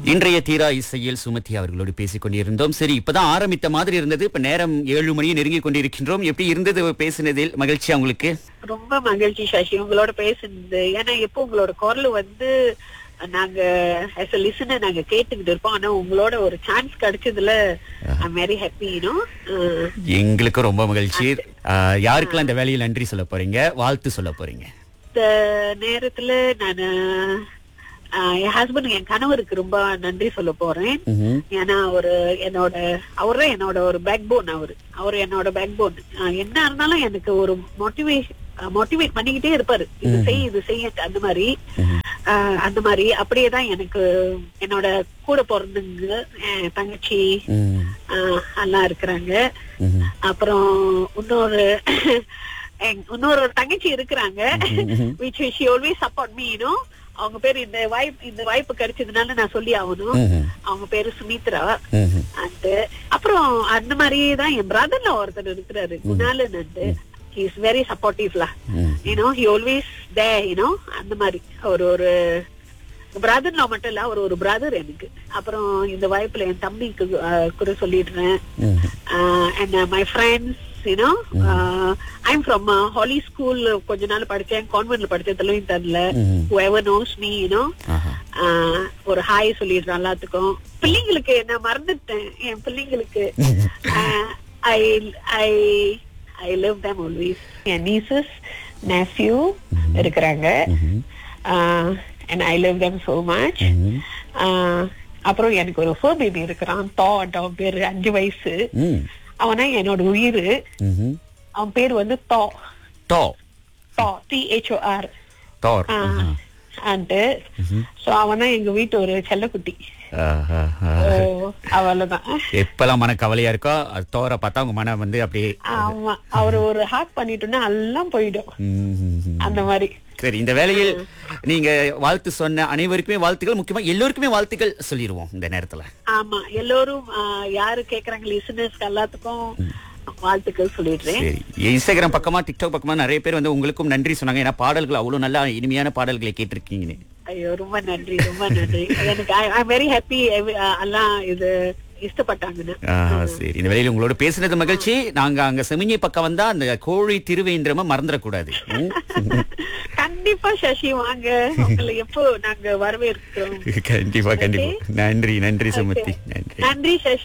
இன்றைய தீரா இசையில் சுமதி அவர்களோடு பேசிக் கொண்டிருந்தோம் சரி இப்பதான் ஆரம்பித்த மாதிரி இருந்தது இப்ப நேரம் ஏழு மணியை நெருங்கி கொண்டிருக்கின்றோம் எப்படி இருந்தது பேசினதில் மகிழ்ச்சியா உங்களுக்கு ரொம்ப மகிழ்ச்சி சசி உங்களோட பேசுனது ஏன்னா எப்போ உங்களோட குரல் வந்து நாங்க as a listener நாங்க கேட்டுக்கிட்டு இருப்போம் ஆனா உங்களோட ஒரு சான்ஸ் கிடைச்சதுல ஐம் வெரி ஹாப்பி யூனோ எங்களுக்கு ரொம்ப மகிழ்ச்சி ஆஹ், யாருக்கெல்லாம் இந்த வேலையில் நன்றி சொல்ல போறீங்க வாழ்த்து சொல்ல போறீங்க இந்த நேரத்துல நான் என் ஹஸ்பண்ட் என் கணவருக்கு ரொம்ப நன்றி சொல்ல போறேன் ம்ஹும். ஏன்னா அவரு என்னோட அவரே என்னோட ஒரு பேக் போன் அவரு அவர் என்னோட பேக் போன் என்ன இருந்தாலும் எனக்கு ஒரு மோட்டிவேஷன் மோட்டிவேட் பண்ணிக்கிட்டே இருப்பாரு இது செய் இது செய்ய அந்த மாதிரி ஆஹ் அந்த மாதிரி அப்படியே தான் எனக்கு என்னோட கூட பிறந்தவங்க என் தங்கச்சி ம், ஆஹ் எல்லாம் இருக்கிறாங்க ம்ஹும். அப்புறம் இன்னொரு எங்க- இன்னொரு ஒரு தங்கச்சி இருக்கிறாங்க which she always support me you know அவங்க பேரு இந்த வாய்ப்பு இந்த வாய்ப்பு கிடைச்சதுனால நான் சொல்லி ஆகணும் ம்ஹும். அவங்க பேரு சுமித்ரா ம்ஹும். அந்த அப்புறம் அந்த மாதிரியே தான் என் பிரதர்ல ஒருத்தர் இருக்கிறாரு குணாலன் வந்து ஹி இஸ் வெரி சப்போர்ட்டிவ்லா ம். You know he always they you know அந்த மாதிரி அவர் ஒரு பிரதர்ல மட்டும் இல்ல அவர் ஒரு பிரதர் எனக்கு அப்புறம் இந்த வாய்ப்புல என் தம்பிக்கு அஹ், கூட சொல்லிடுறேன் ம்ஹும். And my friends you know I'm from Holy school கொஞ்ச நாள் படிச்சேன் கான்வென்ட்ல படிச்சேன் தெலுங்கு தரல ம்ஹும். whoever knows me you know ஆஹா. ஆஹ் ஒரு ஹாய் சொல்லிடுறேன் எல்லாத்துக்கும் பிள்ளைங்களுக்கு நான் மறந்துட்டேன் என் பிள்ளைங்களுக்கு I I I love them always என் nieces nephew இருக்கிறாங்க and I love them so much ம்ஹும். ஆஹ் அப்புறம் எனக்கு ஒரு ஃபோர் பேபி இருக்கிறான் தோ அவன் பேரு அஞ்சு வயசு ம். அவனா என்னோட உயிர் ம்ஹும். அவன் பேர் வந்து தோ தோ தோ டி ஹெச்ஓஆர் தோர் ம்ஹும். அண்ட் சோ அவன் தான் எங்க வீட்டு ஒரு செல்லக்குட்டி ஆஹா. ஓ, அவ்வளவுதான் எப்பெல்லாம் மன கவலையா இருக்கோ அது தோரை பார்த்தா உங்க மனம் வந்து அப்படியே ஆமா அவர் ஒரு ஹாக் பண்ணிட்டோம்னா எல்லாம் போயிடும் ம்ஹும். அந்த மாதிரி சரி இந்த வேளையில் நீங்க வாழ்த்து சொன்ன அனைவருக்குமே வாழ்த்துக்கள் முக்கியமா எல்லோருக்குமே வாழ்த்துக்கள் சொல்லிடுவோம் இந்த நேரத்துல ஆமா எல்லோரும் ஆ, யாரு கேக்குறாங்க லிசனர்ஸ்க்கு எல்லாத்துக்கும் வாழ்த்துக்கள் சொல்லிடுறேன் சரி இன்ஸ்டாகிராம் பக்கமா டிக்டாக் பக்கமா நிறைய பேர் வந்து உங்களுக்கும் நன்றி சொன்னாங்க ஏன்னா பாடல்கள் அவ்வளவு நல்லா இனிமையான பாடல்களை கேட்டிருக்கீங்கன்னு ஐயோ ரொம்ப நன்றி ரொம்ப நன்றி எனக்கு ஐ வெரி ஹாப்பி எல்லாம் இது இஷ்டப்பட்டாங்கன்னு ஆஹ், சரி இந்த வேளையில் உங்களோட பேசுனது மகிழ்ச்சி நாங்க அங்க செமிஞ்சி பக்கம் வந்தா அந்த கோழி திருவேந்திரம மறந்துடக்கூடாது ம்? கண்டிப்பா சசி வாங்க உங்களை எப்போ நாங்க வரவேற்கிறோம் கண்டிப்பா கண்டிப்பா நன்றி நன்றி சுமதி நன்றி நன்றி சசி